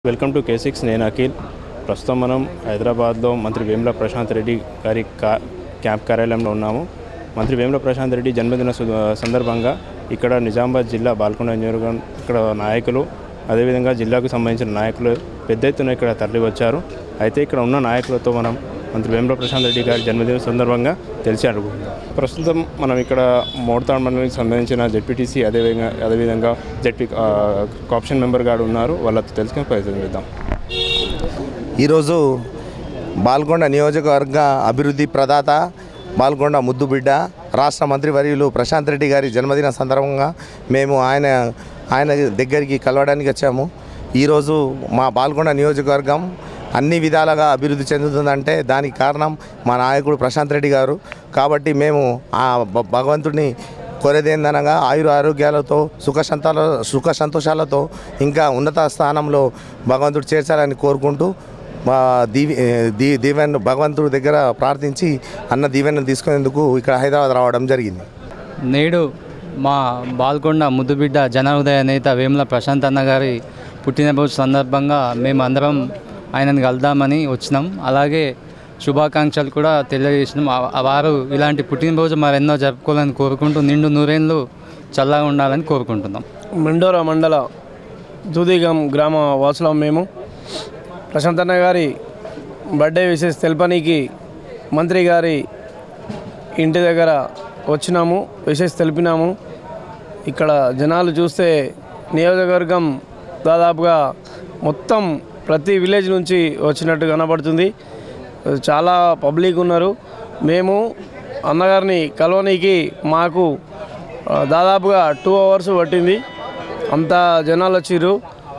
Welcome to K six నేను అఖిల్ ప్రస్తుతం మనం హైదరాబాద్లో మంత్రి వేముల ప్రశాంత్ రెడ్డి గారి కా క్యాంప్ కార్యాలయంలో ఉన్నాము మంత్రి వేముల ప్రశాంత్ రెడ్డి జన్మదిన సు- సందర్భంగా ఇక్కడ నిజామాబాద్ జిల్లా బాల్కొండ నియోజకవర్గం ఇక్కడ నాయకులు అదేవిధంగా జిల్లాకు సంబంధించిన నాయకులు పెద్ద ఎత్తున ఇక్కడ తరలి వచ్చారు అయితే ఇక్కడ ఉన్న నాయకులతో మనం మంత్రి వేముల ప్రశాంత్ రెడ్డి గారి జన్మదిన సందర్భంగా తెలిసి అడుగుతున్నాం ప్రస్తుతం మనం ఇక్కడ మోడతాడ్ మండలికి సంబంధించిన జెడ్పీటీసీ అదేవిధంగా అదేవిధంగా జెడ్పీ కాప్షన్ మెంబర్ గారు ఉన్నారు వాళ్ళతో తెలుసుకుని ప్రయత్నం చేద్దాం ఈరోజు బాల్కొండ నియోజకవర్గ అభివృద్ధి ప్రదాత బాల్కొండ ముద్దుబిడ్డ రాష్ట్ర మంత్రివర్యులు ప్రశాంత్ రెడ్డి గారి జన్మదిన సందర్భంగా మేము ఆయన ఆయన దగ్గరికి కలవడానికి వచ్చాము ఈరోజు మా బాల్కొండ నియోజకవర్గం అన్ని విధాలుగా అభివృద్ధి చెందుతుందంటే దానికి కారణం మా నాయకుడు ప్రశాంత్ రెడ్డి గారు కాబట్టి మేము ఆ భ- భగవంతుడిని కోరేదేందనగా ఆయుర ఆరోగ్యాలతో సుఖ సంతాల సుఖ సంతోషాలతో ఇంకా ఉన్నత స్థానంలో భగవంతుడు చేర్చాలని కోరుకుంటూ మా దీవి దీ దీవెన్ భగవంతుడి దగ్గర ప్రార్థించి అన్న దీవెన తీసుకునేందుకు ఇక్కడ హైదరాబాద్ రావడం జరిగింది నేడు మా బాల్కొండ ముద్దుబిడ్డ జన హృదయ నేత వేముల ప్రశాంత్ అన్న గారి పుట్టినరోజు సందర్భంగా మేము అందరం ఆయనను కలుద్దామని వచ్చినాం అలాగే శుభాకాంక్షలు కూడా తెలియజేసినాం ఆ- వారు ఇలాంటి పుట్టినరోజు మరెన్నో జరుపుకోవాలని కోరుకుంటూ నిండు నూరేళ్ళు చల్లగా ఉండాలని కోరుకుంటున్నాం మెండోరా మండల దూదిగం గ్రామ వాసులం మేము ప్రశాంతన్న గారి బర్త్డే విశేష తెలపనీకి మంత్రి గారి ఇంటి దగ్గర వచ్చినాము విశేష తెలిపినాము ఇక్కడ జనాలు చూస్తే నియోజకవర్గం దాదాపుగా మొత్తం ప్రతి విలేజ్ నుంచి వచ్చినట్టు కనబడుతుంది చాలా పబ్లిక్ ఉన్నారు మేము అన్నగారిని కలవనీకి మాకు ఆ, దాదాపుగా టూ అవర్స్ పట్టింది అంత జనాలు వచ్చిర్రు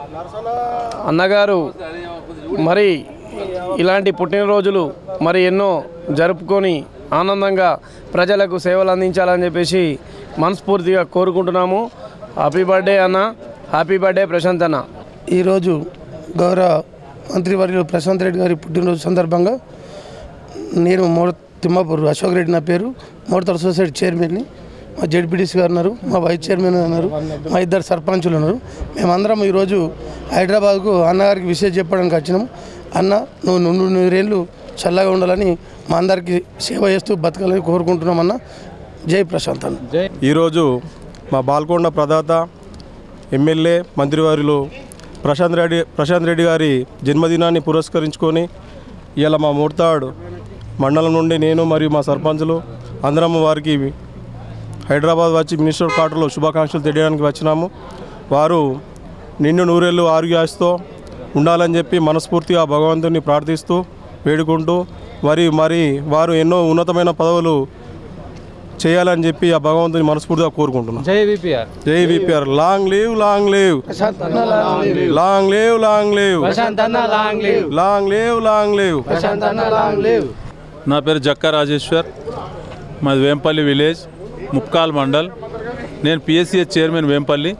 అన్నగారు మరి ఇలాంటి పుట్టినరోజులు మరి ఎన్నో జరుపుకొని ఆనందంగా ప్రజలకు సేవలు అందించాలని చెప్పేసి మనస్ఫూర్తిగా కోరుకుంటున్నాము హ్యాపీ బర్త్డే అన్న హ్యాపీ బర్త్డే ప్రశాంత్ అన్న ఈరోజు గౌరవ మంత్రివర్యులు ప్రశాంత్ రెడ్డి గారి పుట్టినరోజు సందర్భంగా నేను మోడ తిమ్మాపూర్ అశోక్ రెడ్డి నా పేరు మోడతల సొసైటీ చైర్మన్ని మా జడ్పీటీసీ గారు ఉన్నారు మా వైస్ చైర్మన్ ఉన్నారు మా ఇద్దరు సర్పంచులు ఉన్నారు మేమందరం ఈరోజు హైదరాబాద్కు అన్నగారికి విషయం చెప్పడానికి వచ్చినాం అన్న నువ్వు నుండు నూరేళ్ళు చల్లగా ఉండాలని మా అందరికీ సేవ చేస్తూ బతకాలని కోరుకుంటున్నామన్న జై ప్రశాంత్ అన్న ఈరోజు మా బాల్కొండ ప్రదాత ఎమ్మెల్యే మంత్రివారిలో ప్రశాంత్ రెడ్డి ప్రశాంత్ రెడ్డి గారి జన్మదినాన్ని పురస్కరించుకొని ఇలా మా మూర్తాడ్ మండలం నుండి నేను మరియు మా సర్పంచులు అందరం వారికి హైదరాబాద్ వచ్చి మినిస్టర్ క్వార్టర్లో శుభాకాంక్షలు తెలియడానికి వచ్చినాము వారు నిన్ను నూరేళ్ళు ఆరోగ్యాస్తో ఉండాలని చెప్పి మనస్ఫూర్తిగా భగవంతుని ప్రార్థిస్తూ వేడుకుంటూ మరి మరి వారు ఎన్నో ఉన్నతమైన పదవులు చేయాలని చెప్పి ఆ భగవంతుని మనస్ఫూర్తిగా కోరుకుంటున్నాం జై విపిఆర్ జై VPR long live long live long live long live Prashanth అన్న long live long live long live Prashanth అన్న లాంగ్ లీవ్ నా పేరు జక్కా రాజేశ్వర్ మాది వేంపల్లి విలేజ్ ముప్కాల్ మండల్ నేను పిఎస్సిఎస్ చైర్మన్ వేంపల్లి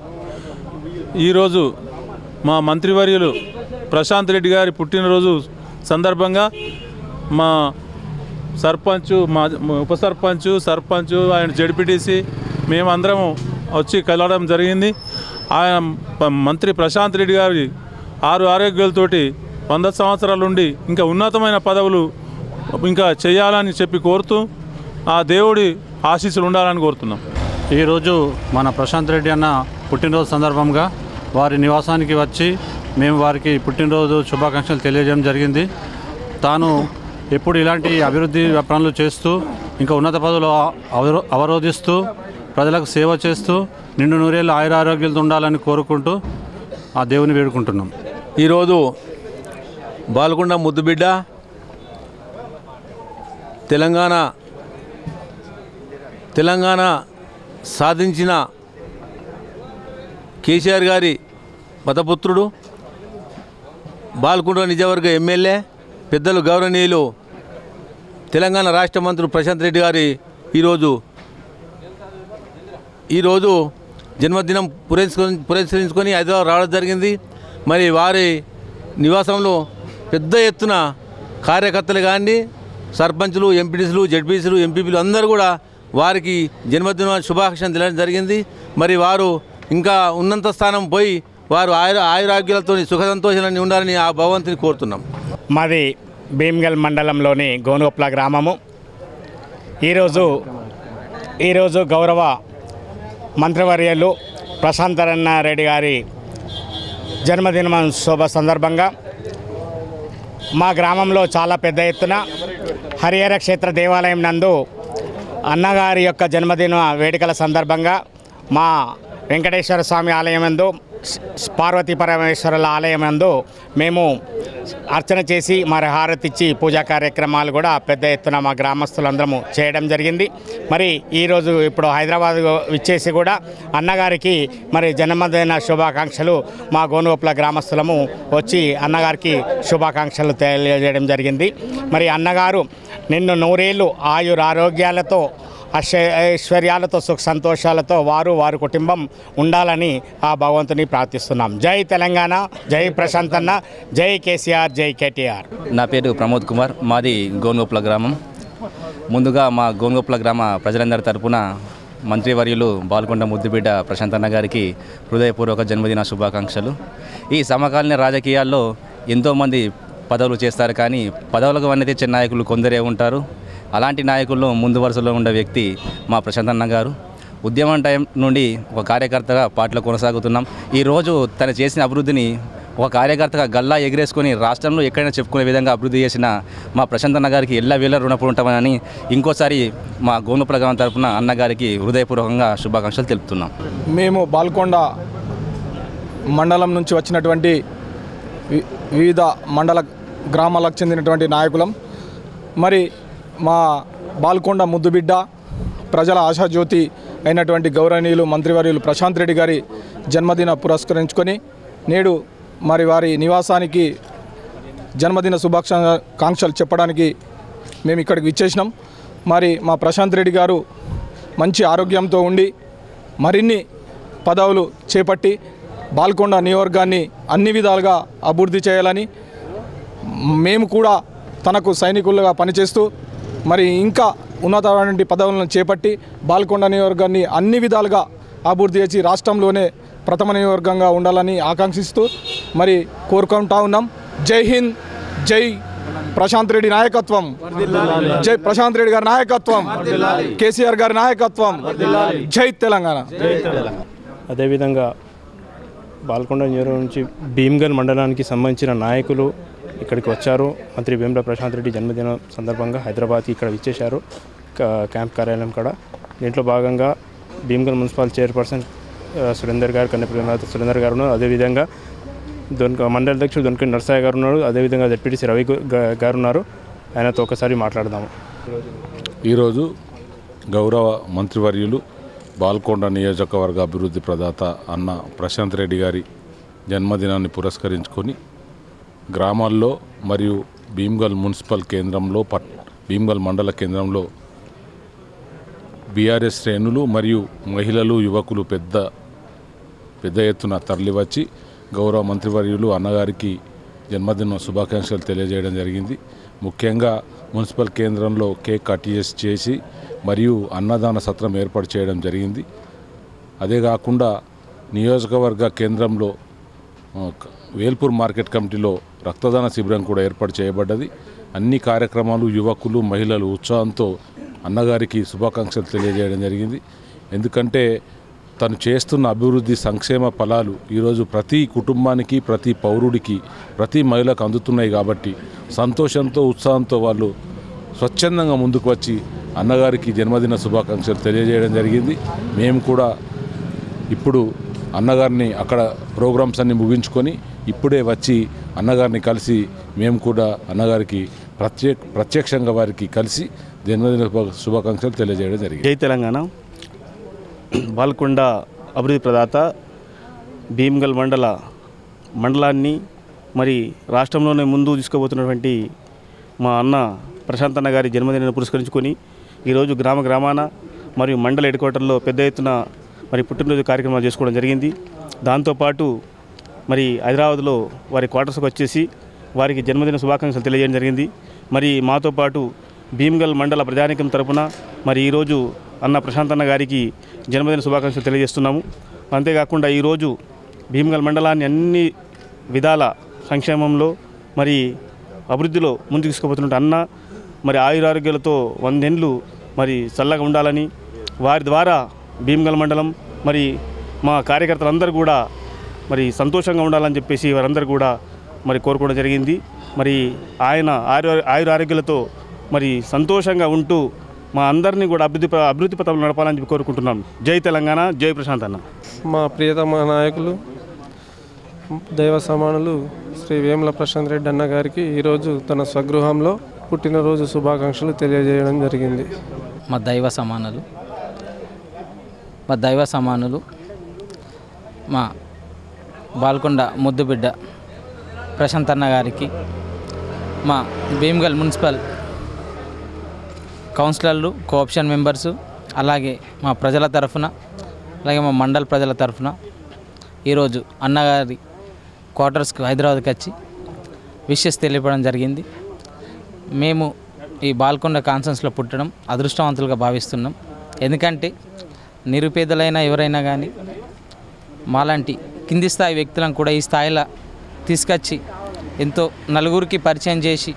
ఈరోజు మా మంత్రివర్యులు ప్రశాంత్ రెడ్డి గారి పుట్టినరోజు సందర్భంగా మా సర్పంచ్ మా మా ఉప సర్పంచ్ సర్పంచ్ ఆయన జడ్పీటీసీ మేమందరం వచ్చి కలవడం జరిగింది ఆయన ప- మంత్రి ప్రశాంత్ రెడ్డి గారి ఆరు ఆరోగ్యాలతోటి వంద సంవత్సరాల నుండి ఇంకా ఉన్నతమైన పదవులు ఇంకా చేయాలని చెప్పి కోరుతూ ఆ దేవుడి ఆశీస్సులు ఉండాలని కోరుతున్నాం ఈరోజు మన ప్రశాంత్ రెడ్డి అన్న పుట్టినరోజు సందర్భంగా వారి నివాసానికి వచ్చి మేము వారికి పుట్టినరోజు శుభాకాంక్షలు తెలియజేయడం జరిగింది తాను ఎప్పుడు ఇలాంటి అభివృద్ధి పనులు చేస్తూ ఇంకా ఉన్నత పదవులు అవరో- అవరోధిస్తూ ప్రజలకు సేవ చేస్తూ నిండు నూరేళ్ళు ఆయుర ఆరోగ్యాలతో ఉండాలని కోరుకుంటూ ఆ దేవుని వేడుకుంటున్నాం ఈరోజు బాల్కొండ ముద్దుబిడ్డ తెలంగాణ తెలంగాణ సాధించిన కేసీఆర్ గారి మతపుత్రుడు బాల్కొండ నిజవర్గ ఎమ్మెల్యే పెద్దలు గౌరవనీయులు తెలంగాణ రాష్ట్ర మంత్రి ప్రశాంత్ రెడ్డి గారి ఈరోజు ఈరోజు జన్మదినం పురస్కరి పురస్కరించుకొని హైదరాబాద్ రావడం జరిగింది మరి వారి నివాసంలో పెద్ద ఎత్తున కార్యకర్తలు కానీ సర్పంచులు ఎంపీటీసీలు జడ్పీసీలు ఎంపీపీలు అందరూ కూడా వారికి జన్మదిన శుభాకాంక్షలు తెలియడం జరిగింది మరి వారు ఇంకా ఉన్నంత స్థానం పోయి వారు ఆయుర ఆయురాగ్యాలతో సుఖ సంతోషాలన్నీ ఉండాలని ఆ భగవంతుని కోరుతున్నాం మాది భీమ్గల్ మండలంలోని గోనుగొప్ల గ్రామము ఈరోజు ఈరోజు గౌరవ మంత్రివర్యులు ప్రశాంతరణ రెడ్డి గారి జన్మదిన శోభ సందర్భంగా మా గ్రామంలో చాలా పెద్ద ఎత్తున హరిహర క్షేత్ర దేవాలయం నందు అన్నగారి యొక్క జన్మదిన వేడుకల సందర్భంగా మా వెంకటేశ్వర స్వామి ఆలయం నందు పార్వతీ పరమేశ్వరుల ఆలయం నందు మేము అర్చన చేసి మరి హారతిచ్చి పూజా కార్యక్రమాలు కూడా పెద్ద ఎత్తున మా గ్రామస్తులందరము చేయడం జరిగింది మరి ఈరోజు ఇప్పుడు హైదరాబాద్ ఇచ్చేసి కూడా అన్నగారికి మరి జన్మదిన శుభాకాంక్షలు మా గోనుగోపుల గ్రామస్తులము వచ్చి అన్నగారికి శుభాకాంక్షలు తెలియజేయడం జరిగింది మరి అన్నగారు నిన్ను నూరేళ్ళు ఆయురారోగ్యాలతో అశ ఐశ్వర్యాలతో సుఖ సంతోషాలతో వారు వారి కుటుంబం ఉండాలని ఆ భగవంతుని ప్రార్థిస్తున్నాం జై తెలంగాణ జై ప్రశాంత్ అన్న జై కేసీఆర్ జై కేటీఆర్ నా పేరు ప్రమోద్ కుమార్ మాది గోనుగోప్ల గ్రామం ముందుగా మా గోనుగోప్ల గ్రామ ప్రజలందరి తరపున మంత్రివర్యులు బాల్కొండ ముద్దుబిడ్డ ప్రశాంత్ అన్న గారికి హృదయపూర్వక జన్మదిన శుభాకాంక్షలు ఈ సమకాలీన రాజకీయాల్లో ఎంతోమంది పదవులు చేస్తారు కానీ పదవులకు వన్నీ తెచ్చే నాయకులు కొందరే ఉంటారు అలాంటి నాయకుల్లో ముందు వరుసలో ఉండే వ్యక్తి మా ప్రశాంత్ అన్న గారు ఉద్యమం టైం నుండి ఒక కార్యకర్తగా పార్టీలో కొనసాగుతున్నాం ఈరోజు తను చేసిన అభివృద్ధిని ఒక కార్యకర్తగా గల్లా ఎగిరేసుకొని రాష్ట్రంలో ఎక్కడైనా చెప్పుకునే విధంగా అభివృద్ధి చేసిన మా ప్రశాంత్ అన్న గారికి ఎల్ల వేళ రుణపడి ఉంటామని ఇంకోసారి మా గోనుప్ల గ్రామం తరపున అన్నగారికి హృదయపూర్వకంగా శుభాకాంక్షలు తెలుపుతున్నాం మేము బాల్కొండ మండలం నుంచి వచ్చినటువంటి వి- వివిధ మండల గ్రామాలకు చెందినటువంటి నాయకులం మరి మా బాల్కొండ ముద్దుబిడ్డ ప్రజల ఆశాజ్యోతి అయినటువంటి గౌరవనీయులు మంత్రివర్యులు ప్రశాంత్ రెడ్డి గారి జన్మదిన పురస్కరించుకొని నేడు మరి వారి నివాసానికి జన్మదిన శుభాకాంక్షలు చెప్పడానికి మేము ఇక్కడికి విచ్చేసినాం మరి మా ప్రశాంత్ రెడ్డి గారు మంచి ఆరోగ్యంతో ఉండి మరిన్ని పదవులు చేపట్టి బాల్కొండ నియోజకవర్గాన్ని అన్ని విధాలుగా అభివృద్ధి చేయాలని మేము కూడా తనకు సైనికులుగా పనిచేస్తూ మరి ఇంకా ఉన్నతమైనటువంటి పదవులను చేపట్టి బాల్కొండ నియోజకవర్గాన్ని అన్ని విధాలుగా అభివృద్ధి చేసి రాష్ట్రంలోనే ప్రథమ నియోజకవర్గంగా ఉండాలని ఆకాంక్షిస్తూ మరి కోరుకుంటా ఉన్నాం జై హింద్ జై ప్రశాంత్ రెడ్డి నాయకత్వం జై ప్రశాంత్ రెడ్డి గారి నాయకత్వం కేసీఆర్ గారి నాయకత్వం జై తెలంగాణ అదేవిధంగా బాల్కొండ నియోజకవర్గం నుంచి భీమ్గల్ మండలానికి సంబంధించిన నాయకులు ఇక్కడికి వచ్చారు మంత్రి వేముల ప్రశాంత్ రెడ్డి జన్మదినం సందర్భంగా హైదరాబాద్కి ఇక్కడ ఇచ్చేశారు క- క్యాంప్ కార్యాలయం కాడ దీంట్లో భాగంగా భీమ్గల్ మున్సిపల్ చైర్పర్సన్ ఆ, సురేందర్ గారు కన్నెపల్లి సురేందర్ గారు ఉన్నారు అదేవిధంగా దొనక మండల అధ్యక్షుడు దొనక నర్సయ్య గారు ఉన్నారు అదేవిధంగా జడ్పీటీసీ రవి గు- గా- గారు ఉన్నారు ఆయనతో ఒకసారి మాట్లాడదాము ఈరోజు గౌరవ మంత్రివర్యులు బాల్కొండ నియోజకవర్గ అభివృద్ధి ప్రదాత అన్న ప్రశాంత్ రెడ్డి గారి జన్మదినాన్ని పురస్కరించుకొని గ్రామాల్లో మరియు భీమ్గల్ మున్సిపల్ కేంద్రంలో పట్ భీమ్గల్ మండల కేంద్రంలో బీఆర్ఎస్ శ్రేణులు మరియు మహిళలు యువకులు పెద్ద పెద్ద ఎత్తున తరలివచ్చి గౌరవ మంత్రివర్యులు అన్నగారికి జన్మదిన శుభాకాంక్షలు తెలియజేయడం జరిగింది ముఖ్యంగా మున్సిపల్ కేంద్రంలో కేక్ కట్ చేసి చేసి మరియు అన్నదాన సత్రం ఏర్పాటు చేయడం జరిగింది అదే కాకుండా నియోజకవర్గ కేంద్రంలో ఆ, క- వేల్పూర్ మార్కెట్ కమిటీలో రక్తదాన శిబిరం కూడా ఏర్పాటు చేయబడ్డది అన్ని కార్యక్రమాలు యువకులు మహిళలు ఉత్సాహంతో అన్నగారికి శుభాకాంక్షలు తెలియజేయడం జరిగింది ఎందుకంటే తను చేస్తున్న అభివృద్ధి సంక్షేమ ఫలాలు ఈరోజు ప్రతి కుటుంబానికి ప్రతి పౌరుడికి ప్రతి మహిళకు అందుతున్నాయి కాబట్టి సంతోషంతో ఉత్సాహంతో వాళ్ళు స్వచ్ఛందంగా ముందుకు వచ్చి అన్నగారికి జన్మదిన శుభాకాంక్షలు తెలియజేయడం జరిగింది మేము కూడా ఇప్పుడు అన్నగారిని అక్కడ ప్రోగ్రామ్స్ అన్ని ముగించుకొని ఇప్పుడే వచ్చి అన్నగారిని కలిసి మేము కూడా అన్నగారికి ప్రత్యేక ప్రత్యక్షంగా వారికి కలిసి జన్మదిన శుభ- శుభాకాంక్షలు తెలియజేయడం జరిగింది జై తెలంగాణ బాల్కొండ అభివృద్ధి ప్రదాత భీమ్గల్ మండల మండలాన్ని మరి రాష్ట్రంలోనే ముందు తీసుకుపోతున్నటువంటి మా అన్న ప్రశాంత్ అన్న గారి జన్మదినాన్ని పురస్కరించుకొని ఈరోజు గ్రామ గ్రామాన మరియు మండల హెడ్ క్వార్టర్లో పెద్ద ఎత్తున మరి పుట్టినరోజు కార్యక్రమాలు చేసుకోవడం జరిగింది దాంతోపాటు మరి హైదరాబాద్లో వారి క్వార్టర్స్కి వచ్చేసి వారికి జన్మదిన శుభాకాంక్షలు తెలియజేయడం జరిగింది మరి మాతో పాటు భీమ్గల్ మండల ప్రజానికం తరపున మరి ఈరోజు అన్న ప్రశాంత్ అన్న గారికి జన్మదిన శుభాకాంక్షలు తెలియజేస్తున్నాము అంతేకాకుండా ఈరోజు భీమగల్ మండలాన్ని అన్ని విధాల సంక్షేమంలో మరి అభివృద్ధిలో ముందుకు తీసుకుపోతున్నట్టు అన్న మరి ఆయురారోగ్యాలతో వందేండ్లు మరి చల్లగా ఉండాలని వారి ద్వారా భీమగల్ మండలం మరి మా కార్యకర్తలందరూ కూడా మరి సంతోషంగా ఉండాలని చెప్పేసి వారందరూ కూడా మరి కోరుకోవడం జరిగింది మరి ఆయన ఆయు ఆయురారోగ్యాలతో మరి సంతోషంగా ఉంటూ మా అందరినీ కూడా అభివృద్ధి ప- అభివృద్ధి పథంలో నడపాలని చెప్పి కోరుకుంటున్నాం జై తెలంగాణ జై ప్రశాంత్ అన్న మా ప్రియతమ నాయకులు దైవ సమానులు శ్రీ వేముల ప్రశాంత్ రెడ్డి అన్న గారికి ఈరోజు తన స్వగృహంలో పుట్టినరోజు శుభాకాంక్షలు తెలియజేయడం జరిగింది మా దైవ సమానులు మా దైవ సమానులు మా బాల్కొండ ముద్దుబిడ్డ ప్రశాంత్ అన్న గారికి మా భీమ్గల్ మున్సిపల్ కౌన్సిలర్లు కోఆప్షన్ మెంబర్సు అలాగే మా ప్రజల తరఫున అలాగే మా మండల ప్రజల తరఫున ఈరోజు అన్నగారి క్వార్టర్స్కి హైదరాబాద్కి వచ్చి విషెస్ తెలియపడం జరిగింది మేము ఈ బాల్కొండ కాన్సెన్స్లో పుట్టడం అదృష్టవంతులుగా భావిస్తున్నాం ఎందుకంటే నిరుపేదలైన ఎవరైనా కానీ మాలాంటి కింది స్థాయి వ్యక్తులను కూడా ఈ స్థాయిలో తీసుకొచ్చి ఎంతో నలుగురికి పరిచయం చేసి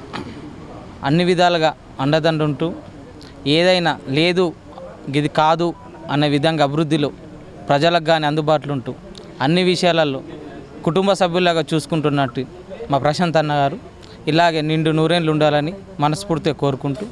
అన్ని విధాలుగా అండదండుంటూ ఏదైనా లేదు ఇది కాదు అనే విధంగా అభివృద్ధిలో ప్రజలకు కానీ అందుబాటులో ఉంటూ అన్ని విషయాలలో కుటుంబ సభ్యులాగా చూసుకుంటున్నట్టు మా ప్రశాంత్ అన్న గారు ఇలాగే నిండు నూరేళ్ళు ఉండాలని మనస్ఫూర్తిగా కోరుకుంటూ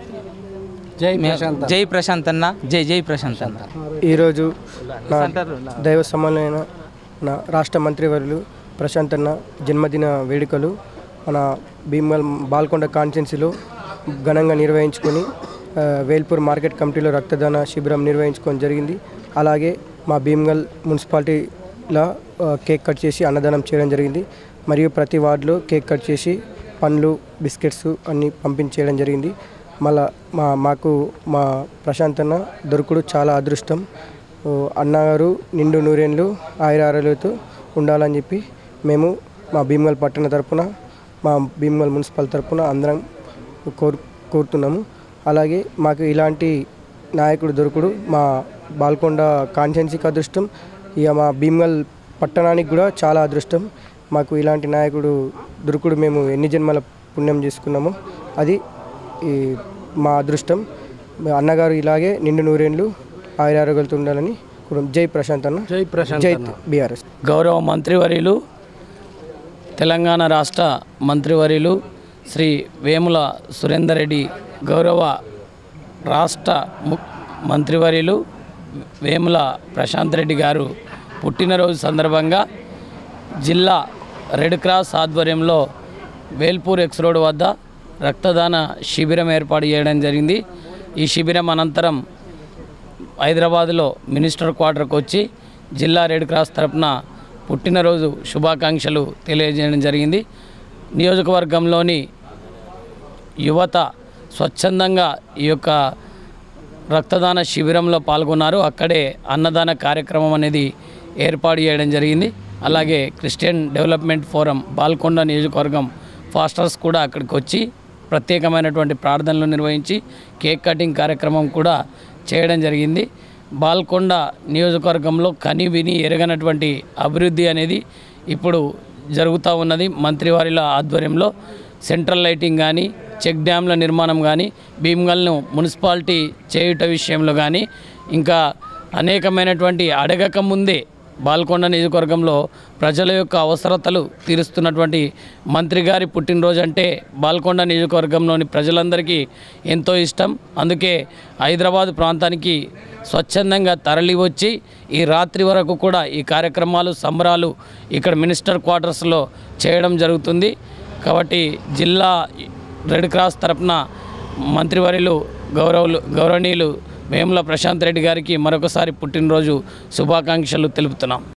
జై మే- ప్రశాంత్ అన్న. జై ప్రశాంత్ అన్న జై జై ప్రశాంత్ అన్న ఈరోజు నా దైవ సమానమైన నా రాష్ట్ర మంత్రివర్యులు ప్రశాంత్ అన్న జన్మదిన వేడుకలు మన భీమల్ బాల్కొండ కాన్స్టిట్యున్సీలో ఘనంగా నిర్వహించుకొని ఆ, వేల్పూర్ మార్కెట్ కమిటీలో రక్తదాన శిబిరం నిర్వహించుకోవడం జరిగింది అలాగే మా భీమగల్ మున్సిపాలిటీలో ఆ, కేక్ కట్ చేసి అన్నదానం చేయడం జరిగింది మరియు ప్రతి వార్డులో కేక్ కట్ చేసి పండ్లు బిస్కెట్స్ అన్నీ పంపించేయడం జరిగింది మళ్ళా మా మాకు మా ప్రశాంత్ అన్న దొరుకుడు చాలా అదృష్టం ఓ అన్నగారు నిండు నూరేళ్ళు ఆయురారోగ్యాలతో ఉండాలని చెప్పి మేము మా భీమగల్ పట్టణ తరపున మా భీమగల్ మున్సిపల్ తరపున అందరం కోరు కోరుతున్నాము అలాగే మాకు ఇలాంటి నాయకుడు దొరుకుడు మా బాల్కొండ కాన్స్టిట్యున్సీకి అదృష్టం ఇక మా భీమగల్ పట్టణానికి కూడా చాలా అదృష్టం మాకు ఇలాంటి నాయకుడు దొరుకుడు మేము ఎన్ని జన్మల పుణ్యం చేసుకున్నామో అది ఈ మా అదృష్టం మా అన్నగారు ఇలాగే నిండు నూరేళ్ళు ఆయురారోగ్యాలతో ఉండాలని కోరు- జై ప్రశాంత్ అన్న జై ప్రశాంత్ జై అన్న. బీఆర్ఎస్ గౌరవ మంత్రివర్యులు తెలంగాణ రాష్ట్ర మంత్రివర్యులు శ్రీ వేముల సురేందర్ రెడ్డి గౌరవ రాష్ట్ర ము- మంత్రివర్యులు వేముల ప్రశాంత్ రెడ్డి గారు పుట్టినరోజు సందర్భంగా జిల్లా రెడ్ క్రాస్ ఆధ్వర్యంలో వేల్పూర్ ఎక్స్ రోడ్ వద్ద రక్తదాన శిబిరం ఏర్పాటు చేయడం జరిగింది ఈ శిబిరం అనంతరం హైదరాబాద్లో మినిస్టర్ క్వార్టర్కి వచ్చి జిల్లా రెడ్ క్రాస్ తరపున పుట్టినరోజు శుభాకాంక్షలు తెలియజేయడం జరిగింది నియోజకవర్గంలోని యువత స్వచ్ఛందంగా ఈ యొక్క రక్తదాన శిబిరంలో పాల్గొన్నారు అక్కడే అన్నదాన కార్యక్రమం అనేది ఏర్పాటు చేయడం జరిగింది అలాగే క్రిస్టియన్ డెవలప్మెంట్ ఫోరం బాల్కొండ నియోజకవర్గం ఫాస్టర్స్ కూడా అక్కడికి వచ్చి ప్రత్యేకమైనటువంటి ప్రార్థనలు నిర్వహించి కేక్ కటింగ్ కార్యక్రమం కూడా చేయడం జరిగింది బాల్కొండ నియోజకవర్గంలో కని విని ఎరగనటువంటి అభివృద్ధి అనేది ఇప్పుడు జరుగుతూ ఉన్నది మంత్రివారిల ఆధ్వర్యంలో సెంట్రల్ లైటింగ్ కానీ చెక్ డ్యాంల నిర్మాణం కానీ భీమ్గల్ను మున్సిపాలిటీ చేయుట విషయంలో కానీ ఇంకా అనేకమైనటువంటి అడగక ముందే బాల్కొండ నియోజకవర్గంలో ప్రజల యొక్క అవసరతలు తీరుస్తున్నటువంటి మంత్రి గారి పుట్టినరోజు అంటే బాల్కొండ నియోజకవర్గంలోని ప్రజలందరికీ ఎంతో ఇష్టం అందుకే హైదరాబాద్ ప్రాంతానికి స్వచ్ఛందంగా తరలి వచ్చి ఈ రాత్రి వరకు కూడా ఈ కార్యక్రమాలు సంబరాలు ఇక్కడ మినిస్టర్ క్వార్టర్స్లో చేయడం జరుగుతుంది కాబట్టి జిల్లా రెడ్ క్రాస్ తరపున మంత్రివర్యులు గౌరవులు గౌరవనీయులు వేముల ప్రశాంత్ రెడ్డి గారికి మరొకసారి పుట్టినరోజు శుభాకాంక్షలు తెలుపుతున్నాం